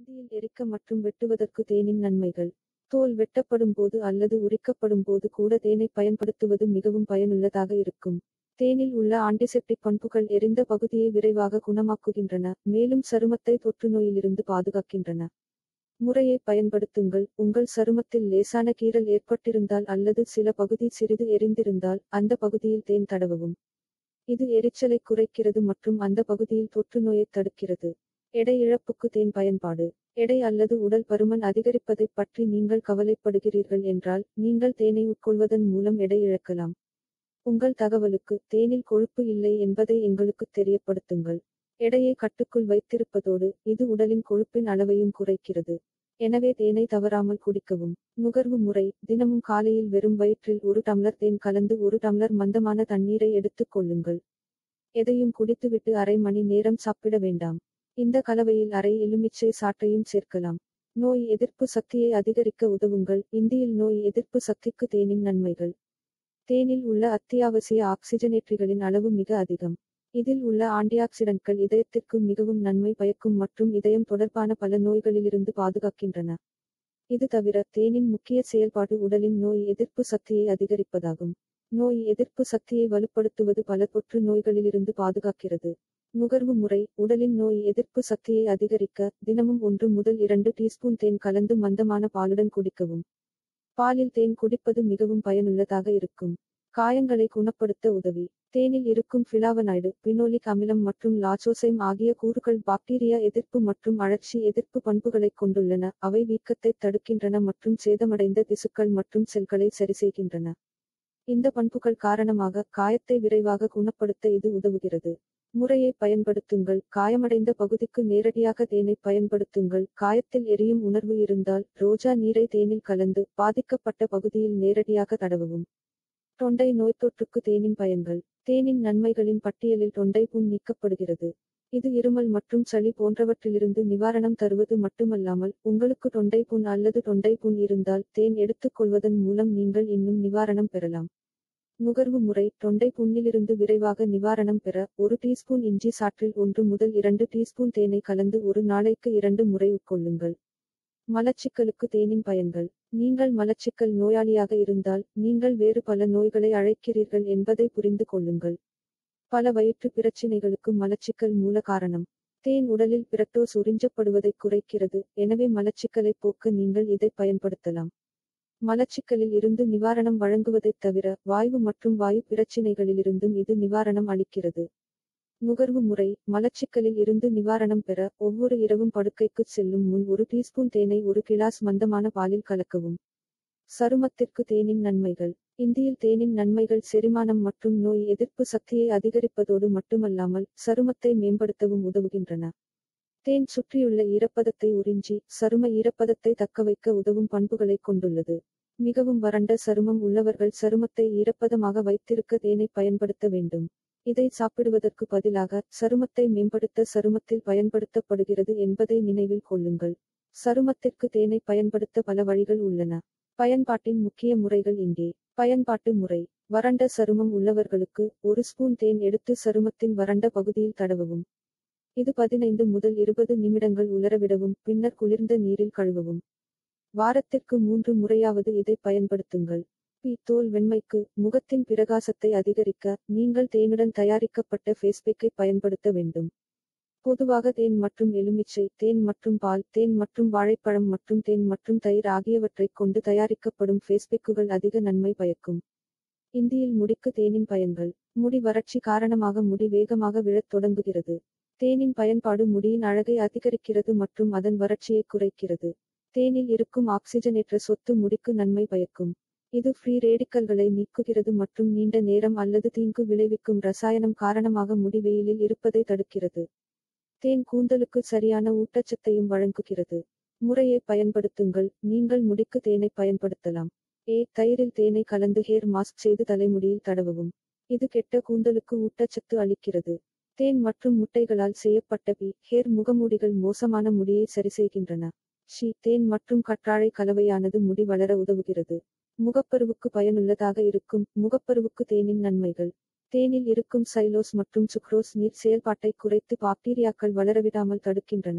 இந்தியில் எரிக்க மற்றும் வெட்டுவதற்கு தேனின் நன்மைகள் தோல் வெட்டப்படும் போது அல்லது உரிக்கப்படும் போது கூட தேனை பயன்படுத்துவது மிகவும் பயனுள்ளதாக இருக்கும் தேனில் உள்ள ஆன்டிசெப்டிக் பண்புகள் எரிந்த பகுதியை விரைவாக குணமாக்குகின்றன மேலும் சருமத்தை தொற்றுநோயிலிருந்து பாதுகாக்கின்றன முறையை பயன்படுத்துங்கள் உங்கள் சருமத்தில் லேசான கீறல் ஏற்பட்டிருந்தால் அல்லது சில பகுதி சிறிது எரிந்திருந்தால் அந்த பகுதியில் தேன் தடவவும் இது எரிச்சலை குறைக்கிறது மற்றும் அந்த பகுதியில் தொற்றுநோயை தடுக்கிறது எடை இழப்புக்கு தேன் பயன்பாடு எடை அல்லது உடல் பருமன் அதிகரிப்பதைப் பற்றி நீங்கள் கவலைப்படுகிறீர்கள் என்றால் நீங்கள் தேனை உட்கொள்வதன் மூலம் எடை இழக்கலாம் உங்கள் தகவலுக்கு தேனில் கொழுப்பு இல்லை என்பதை எங்களுக்கு தெரியப்படுத்துங்கள் எடையை கட்டுக்குள் வைத்திருப்பதோடு இது உடலின் கொழுப்பின் அளவையும் குறைக்கிறது எனவே தேனை தவறாமல் குடிக்கவும் நுகர்வு முறை தினமும் காலையில் வெறும் வயிற்றில் ஒரு டம்ளர் தேன் கலந்து ஒரு டம்ளர் மந்தமான தண்ணீரை எடுத்துக் கொள்ளுங்கள் எதையும் குடித்துவிட்டு அரை மணி நேரம் சாப்பிட வேண்டாம் இந்த கலவையில் அரை எலுமிச்சை சாற்றையும் சேர்க்கலாம் நோய் எதிர்ப்பு சக்தியை அதிகரிக்க உதவுங்கள் இந்தியில் நோய் எதிர்ப்பு சக்திக்கு தேனின் நன்மைகள் தேனில் உள்ள அத்தியாவசிய ஆக்சிஜனேற்றிகளின் அளவு மிக அதிகம் இதில் உள்ள ஆன்டிஆக்சிடன்ட்கள் இதயத்திற்கு மிகவும் நன்மை பயக்கும் மற்றும் இதயம் தொடர்பான பல நோய்களிலிருந்து பாதுகாக்கின்றன இது தவிர தேனின் முக்கிய செயல்பாடு உடலின் நோய் எதிர்ப்பு சக்தியை அதிகரிப்பதாகும் நோய் எதிர்ப்பு சக்தியை வலுப்படுத்துவது பல தொற்று நோய்களிலிருந்து பாதுகாக்கிறது நுகர்வு முறை உடலின் நோய் எதிர்ப்பு சக்தியை அதிகரிக்க தினமும் ஒன்று முதல் இரண்டு டீஸ்பூன் தேன் கலந்து மந்தமான பாலுடன் குடிக்கவும் பாலில் தேன் குடிப்பது மிகவும் பயனுள்ளதாக இருக்கும் காயங்களை குணப்படுத்த உதவி தேனில் இருக்கும் ஃபிலாவனாய்டு பினோலிக் அமிலம் மற்றும் லாச்சோசைம் ஆகிய கூறுகள் பாக்டீரியா எதிர்ப்பு மற்றும் அழற்சி எதிர்ப்பு பண்புகளைக் கொண்டுள்ளன அவை வீக்கத்தை தடுக்கின்றன மற்றும் சேதமடைந்த திசுக்கள் மற்றும் செல்களை சரிசெய்கின்றன இந்த பண்புகள் காரணமாக காயத்தை விரைவாக குணப்படுத்த இது உதவுகிறது முறையை பயன்படுத்துங்கள் காயமடைந்த பகுதிக்கு நேரடியாக தேனை பயன்படுத்துங்கள் காயத்தில் எரியும் உணர்வு இருந்தால் ரோஜா நீரை தேனில் கலந்து பாதிக்கப்பட்ட பகுதியில் நேரடியாக தடவவும் தொண்டை நோய்த்தொற்றுக்கு தேனின் பயன்கள் தேனின் நன்மைகளின் பட்டியலில் தொண்டை புண் நீக்கப்படுகிறது இது இருமல் மற்றும் சளி போன்றவற்றிலிருந்து நிவாரணம் தருவது மட்டுமல்லாமல் உங்களுக்கு தொண்டை புண் அல்லது தொண்டை புண் இருந்தால் தேன் எடுத்துக் கொள்வதன் மூலம் நீங்கள் இன்னும் நிவாரணம் பெறலாம் நுகர்வு முறை தொண்டை புண்ணிலிருந்து விரைவாக நிவாரணம் பெற ஒரு டீஸ்பூன் இஞ்சி சாற்றில் ஒன்று முதல் இரண்டு டீஸ்பூன் தேனை கலந்து ஒரு நாளைக்கு இரண்டு முறை உட்கொள்ளுங்கள் மலச்சிக்கலுக்கு தேனின் பயன்கள் நீங்கள் மலச்சிக்கல் நோயாளியாக இருந்தால் நீங்கள் வேறு பல நோய்களை அழைக்கிறீர்கள் என்பதை புரிந்து கொள்ளுங்கள் பல வயிற்று பிரச்சினைகளுக்கு மலச்சிக்கல் மூல காரணம் தேன் உடலில் பிரக்டோஸ் உறிஞ்சப்படுவதை குறைக்கிறது எனவே மலச்சிக்கலை போக்க நீங்கள் இதை பயன்படுத்தலாம் மலச்சிக்கலில் இருந்து நிவாரணம் வழங்குவதைத் தவிர வாய்வு மற்றும் வாயு பிரச்சினைகளிலிருந்தும் இது நிவாரணம் அளிக்கிறது நுகர்வு முறை மலச்சிக்கலில் இருந்து நிவாரணம் பெற ஒவ்வொரு இரவும் படுக்கைக்குச் செல்லும் முன் ஒரு டீஸ்பூன் தேனை ஒரு கிளாஸ் மந்தமான பாலில் கலக்கவும் சருமத்திற்கு தேனின் நன்மைகள் இந்தியில் தேனின் நன்மைகள் செரிமானம் மற்றும் நோய் எதிர்ப்பு சக்தியை அதிகரிப்பதோடு மட்டுமல்லாமல் சருமத்தை மேம்படுத்தவும் உதவுகின்றன தேன் சுற்றியுள்ள ஈரப்பதத்தை உறிஞ்சி சரும ஈரப்பதத்தை தக்கவைக்க உதவும் பண்புகளைக் கொண்டுள்ளது மிகவும் வறண்ட சருமம் உள்ளவர்கள் சருமத்தை ஈரப்பதமாக வைத்திருக்க தேனை பயன்படுத்த வேண்டும் இதை சாப்பிடுவதற்கு பதிலாக சருமத்தை மேம்படுத்த சருமத்தில் பயன்படுத்தப்படுகிறது என்பதை நினைவில் கொள்ளுங்கள் சருமத்திற்கு தேனை பயன்படுத்த பல வழிகள் உள்ளன பயன்பாட்டின் முக்கிய முறைகள் இங்கே பயன்பாட்டு முறை வறண்ட சருமம் உள்ளவர்களுக்கு ஒரு ஸ்பூன் தேன் எடுத்து சருமத்தின் வறண்ட பகுதியில் தடவவும் இது பதினைந்து முதல் இருபது நிமிடங்கள் உலரவிடவும் பின்னர் குளிர்ந்த நீரில் கழுவவும் வாரத்திற்கு மூன்று முறையாவது இதை பயன்படுத்துங்கள் பி தோல் வெண்மைக்கு முகத்தின் பிரகாசத்தை அதிகரிக்க நீங்கள் தேனுடன் தயாரிக்கப்பட்ட ஃபேஸ்பேக்கை பயன்படுத்த வேண்டும் பொதுவாக தேன் மற்றும் எலுமிச்சை தேன் மற்றும் பால் தேன் மற்றும் வாழைப்பழம் மற்றும் தேன் மற்றும் தயிர் ஆகியவற்றைக் கொண்டு தயாரிக்கப்படும் ஃபேஸ்பேக்குகள் அதிக நன்மை பயக்கும் இந்தியில் முடிக்கு தேனின் பயன்கள் முடி வறட்சி காரணமாக முடி வேகமாக விழத் தொடங்குகிறது தேனின் பயன்பாடு முடியின் அழகை அதிகரிக்கிறது மற்றும் அதன் வறட்சியை குறைக்கிறது தேனில் இருக்கும் ஆக்சிஜனேற்ற சொத்து முடிக்கு நன்மை பயக்கும் இது ஃப்ரீ ரேடிக்கல்களை நீக்குகிறது மற்றும் நீண்ட நேரம் அல்லது தீங்கு விளைவிக்கும் ரசாயனம் காரணமாக முடி வெயிலில் இருப்பதை தடுக்கிறது தேன் கூந்தலுக்கு சரியான ஊட்டச்சத்தையும் வழங்குகிறது முறையை பயன்படுத்துங்கள் நீங்கள் முடிக்கு தேனை பயன்படுத்தலாம் ஏ தயிரில் தேனை கலந்து ஹேர் மாஸ்க் செய்து தலைமுடியில் தடவவும் இது கெட்ட கூந்தலுக்கு ஊட்டச்சத்து அளிக்கிறது தேன் மற்றும் முட்டைகளால் செய்யப்பட்ட பி ஹேர் முகமூடிகள் மோசமான முடியை சரிசெய்கின்றன ஷி தேன் மற்றும் கற்றாழை கலவையானது முடி வளர உதவுகிறது முகப்பருவுக்கு பயனுள்ளதாக இருக்கும் முகப்பருவுக்கு தேனின் நன்மைகள் தேனில் இருக்கும் சைலோஸ் மற்றும் சுக்ரோஸ் நீர் செயல்பாட்டை குறைத்து பாக்டீரியாக்கள் வளரவிடாமல் தடுக்கின்றன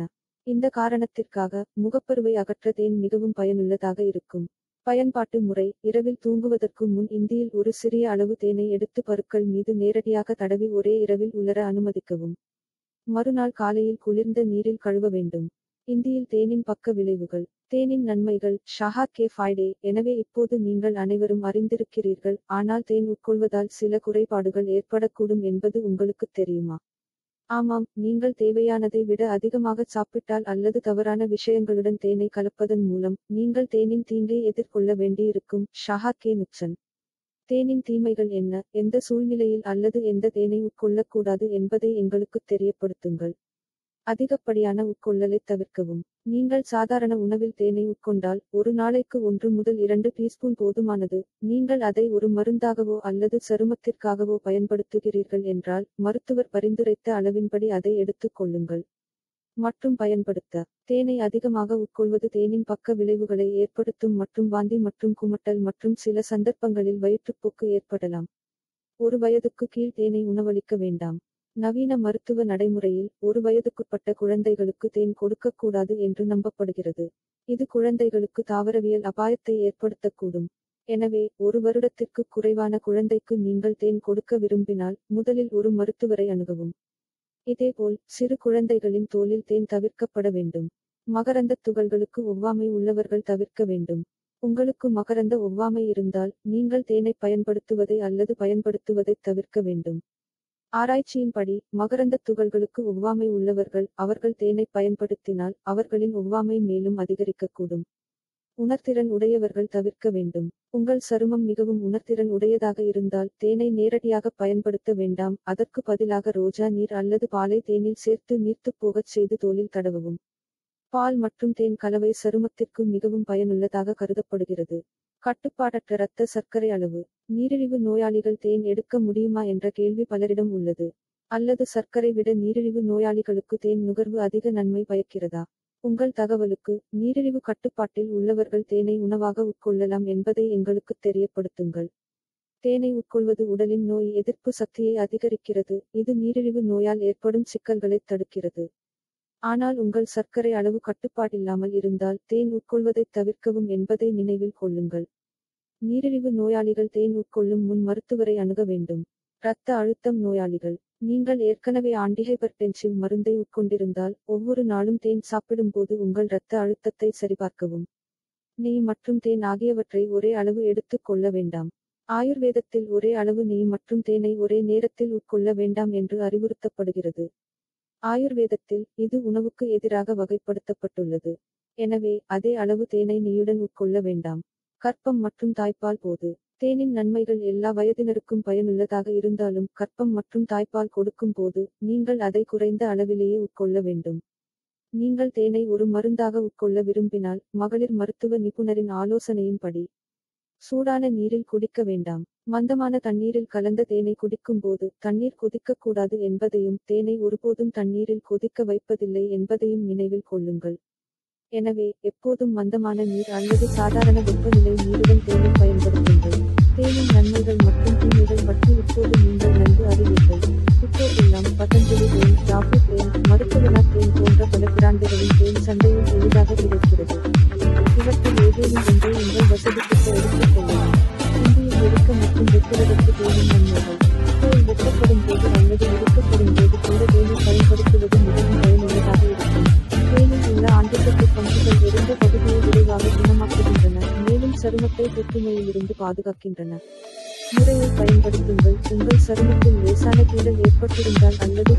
இந்த காரணத்திற்காக முகப்பருவை அகற்ற தேன் மிகவும் பயனுள்ளதாக இருக்கும் பயன்பாட்டு முறை இரவில் தூங்குவதற்கு முன் இந்தியில் ஒரு சிறிய அளவு தேனை எடுத்து பருக்கள் மீது நேரடியாக தடவி ஒரே இரவில் உலர அனுமதிக்கவும் மறுநாள் காலையில் குளிர்ந்த நீரில் கழுவ வேண்டும் இந்தியில் தேனின் பக்க விளைவுகள் தேனின் நன்மைகள் ஷஹா கே ஃபாய்டே எனவே இப்போது நீங்கள் அனைவரும் அறிந்திருக்கிறீர்கள் ஆனால் தேன் உட்கொள்வதால் சில குறைபாடுகள் ஏற்படக்கூடும் என்பது உங்களுக்குத் தெரியுமா ஆமாம் நீங்கள் தேவையானதை விட அதிகமாக சாப்பிட்டால் அல்லது தவறான விஷயங்களுடன் தேனை கலப்பதன் மூலம் நீங்கள் தேனின் தீங்கை எதிர்கொள்ள வேண்டியிருக்கும் ஷஹா கே நுக்சன் தேனின் தீமைகள் என்ன எந்த சூழ்நிலையில் அல்லது எந்த தேனை உட்கொள்ளக்கூடாது என்பதை எங்களுக்குத் தெரியப்படுத்துங்கள் அதிகப்படியான உட்கொள்ளலை தவிர்க்கவும் நீங்கள் சாதாரண உணவில் தேனை உட்கொண்டால் ஒரு நாளைக்கு ஒன்று முதல் இரண்டு டீஸ்பூன் போதுமானது நீங்கள் அதை ஒரு மருந்தாகவோ அல்லது சருமத்திற்காகவோ பயன்படுத்துகிறீர்கள் என்றால் மருத்துவர் பரிந்துரைத்த அளவின்படி அதை எடுத்துக் கொள்ளுங்கள் மற்றும் பயன்படுத்த தேனை அதிகமாக உட்கொள்வது தேனின் பக்க விளைவுகளை ஏற்படுத்தும் மற்றும் வாந்தி மற்றும் குமட்டல் மற்றும் சில சந்தர்ப்பங்களில் வயிற்றுப்போக்கு ஏற்படலாம் ஒரு வயதுக்கு கீழ் தேனை உணவளிக்க வேண்டாம் நவீன மருத்துவ நடைமுறையில் ஒரு வயதுக்குட்பட்ட குழந்தைகளுக்கு தேன் கொடுக்கக்கூடாது என்று நம்பப்படுகிறது இது குழந்தைகளுக்கு தாவரவியல் அபாயத்தை ஏற்படுத்தக்கூடும் எனவே ஒரு வருடத்திற்கு குறைவான குழந்தைக்கு நீங்கள் தேன் கொடுக்க விரும்பினால் முதலில் ஒரு மருத்துவரை அணுகவும் இதேபோல் சிறு குழந்தைகளின் தோலில் தேன் தவிர்க்கப்பட வேண்டும் மகரந்த துகள்களுக்கு ஒவ்வாமை உள்ளவர்கள் தவிர்க்க வேண்டும் உங்களுக்கு மகரந்த ஒவ்வாமை இருந்தால் நீங்கள் தேனை பயன்படுத்துவதை அல்லது பயன்படுத்துவதைத் தவிர்க்க வேண்டும் ஆராய்ச்சியின்படி மகரந்த துகள்களுக்கு ஒவ்வாமை உள்ளவர்கள் அவர்கள் தேனை பயன்படுத்தினால் அவர்களின் ஒவ்வாமை மேலும் அதிகரிக்கக்கூடும் உணர்திறன் உடையவர்கள் தவிர்க்க வேண்டும் உங்கள் சருமம் மிகவும் உணர்திறன் உடையதாக இருந்தால் தேனை நேரடியாக பயன்படுத்த வேண்டாம் அதற்கு பதிலாக ரோஜா நீர் அல்லது பாலை தேனில் சேர்த்து நீர்த்துப் போகச் செய்து தோலில் தடவவும் பால் மற்றும் தேன் கலவை சருமத்திற்கு மிகவும் பயனுள்ளதாக கருதப்படுகிறது கட்டுப்பாடற்ற இரத்த சர்க்கரை அளவு நீரிழிவு நோயாளிகள் தேன் எடுக்க முடியுமா என்ற கேள்வி பலரிடம் உள்ளது அல்லது சர்க்கரை விட நீரிழிவு நோயாளிகளுக்கு தேன் நுகர்வு அதிக நன்மை பயக்கிறதா உங்கள் தகவலுக்கு நீரிழிவு கட்டுப்பாட்டில் உள்ளவர்கள் தேனை உணவாக உட்கொள்ளலாம் என்பதை எங்களுக்குத் தெரியப்படுத்துங்கள் தேனை உட்கொள்வது உடலின் நோய் எதிர்ப்பு சக்தியை அதிகரிக்கிறது இது நீரிழிவு நோயால் ஏற்படும் சிக்கல்களைத் தடுக்கிறது ஆனால் உங்கள் சர்க்கரை அளவு கட்டுப்பாடில்லாமல் இருந்தால் தேன் உட்கொள்வதைத் தவிர்க்கவும் என்பதை நினைவில் கொள்ளுங்கள் நீரிழிவு நோயாளிகள் தேன் உட்கொள்ளும் முன் மருத்துவரை அணுக வேண்டும் இரத்த அழுத்தம் நோயாளிகள் நீங்கள் ஏற்கனவே ஆன்டிஹைபர்டென்சிவ் மருந்தை உட்கொண்டிருந்தால் ஒவ்வொரு நாளும் தேன் சாப்பிடும்போது உங்கள் இரத்த அழுத்தத்தை சரிபார்க்கவும் நெய் மற்றும் தேன் ஆகியவற்றை ஒரே அளவு எடுத்துக் கொள்ள வேண்டாம் ஆயுர்வேதத்தில் ஒரே அளவு நெய் மற்றும் தேனை ஒரே நேரத்தில் உட்கொள்ள வேண்டாம் என்று அறிவுறுத்தப்படுகிறது ஆயுர்வேதத்தில் இது உணவுக்கு எதிராக வகைப்படுத்தப்பட்டுள்ளது எனவே அதே அளவு தேனை நெய்யுடன் உட்கொள்ள வேண்டாம் கற்பம் மற்றும் தாய்ப்பால் போது தேனின் நன்மைகள் எல்லா வயதினருக்கும் பயனுள்ளதாக இருந்தாலும் கற்பம் மற்றும் தாய்ப்பால் கொடுக்கும் போது நீங்கள் அதை குறைந்த அளவிலேயே உட்கொள்ள வேண்டும் நீங்கள் தேனை ஒரு மருந்தாக உட்கொள்ள விரும்பினால் மகளிர் மருத்துவ நிபுணரின் ஆலோசனையின்படி சூடான நீரில் குடிக்க வேண்டாம் மந்தமான தண்ணீரில் கலந்த தேனை குடிக்கும்போது தண்ணீர் கொதிக்கக்கூடாது என்பதையும் தேனை ஒருபோதும் தண்ணீரில் கொதிக்க வைப்பதில்லை என்பதையும் நினைவில் கொள்ளுங்கள் எனவே எப்போதும் மந்தமான நீர் அல்லது சாதாரண வெப்பநிலை நீருடன் தேனை பயன்படுத்துங்கள் தேனின் நன்மைகள் மற்றும் தீமைகள் பற்றி இப்போது நீங்கள் நன்கு அறிவீர்கள் இப்போதெல்லாம் பதஞ்சலி தேன் டாபு தேன் மருத்துவனா தேன் போன்ற பல பிராண்டுகளின் தேன் சந்தையில் எளிதாக கிடைக்கிறது இவற்றில் ஏதேனும் ஒன்றை உங்கள் வசதிக்கு எடுத்துக் கொள்ளலாம் இந்தியில் எடுக்க மற்றும் வெட்டுவதற்கு தேனின் நன்மைகள் தோல் வெட்டப்படும் போது அல்லது எடுக்கப்படும் போது கூட தேனை பயன்படுத்துவது மிகவும் பயனுள்ளதாக இருக்கும் தேனில் உள்ள ஆண்டிசெப்டிக் பண்புகள் எரிந்த பகுதியை விரைவாக குணமாக்குகின்றன மேலும் சருமத்தை புற்றுநோயிலிருந்து பாதுகாக்கின்றன முறையை பயன்படுத்துங்கள் உங்கள் சருமத்தில் லேசான கீழல் ஏற்பட்டிருந்தால் அல்லது